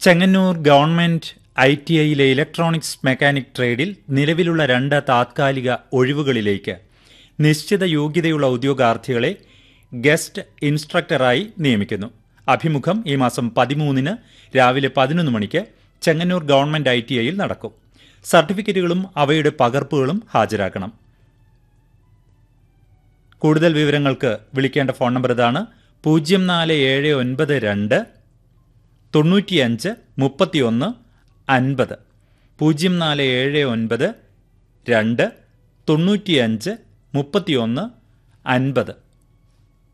Chengannur government I T ഐയിലെ electronics mechanic ട്രേഡിൽ നിലവിലുള്ള രണ്ട് താത്കാലിക ഒഴിവുകളിലേക്ക് നിശ്ചിത യോഗ്യതയുള്ള ഉദ്യോഗാർത്ഥികളെ ഗസ്റ്റ് ഇൻസ്ട്രക്ടറായി നിയമിക്കുന്നു അഭിമുഖം ഈ മാസം പതിമൂന്നിന് രാവിലെ പതിനൊന്ന് മണിക്ക് ചെങ്ങന്നൂർ ഗവൺമെന്റ് ഐ ടി ഐയിൽ നടക്കും സർട്ടിഫിക്കറ്റുകളും അവയുടെ പകർപ്പുകളും ഹാജരാക്കണം കൂടുതൽ വിവരങ്ങൾക്ക് വിളിക്കേണ്ട ഫോൺ നമ്പർ ഇതാണ് പൂജ്യം നാല് ഏഴ് ഒൻപത് രണ്ട് തൊണ്ണൂറ്റിയഞ്ച് മുപ്പത്തിയൊന്ന് അൻപത് പൂജ്യം നാല് ഏഴ് ഒൻപത് രണ്ട് തൊണ്ണൂറ്റിയഞ്ച് മുപ്പത്തിയൊന്ന് അൻപത്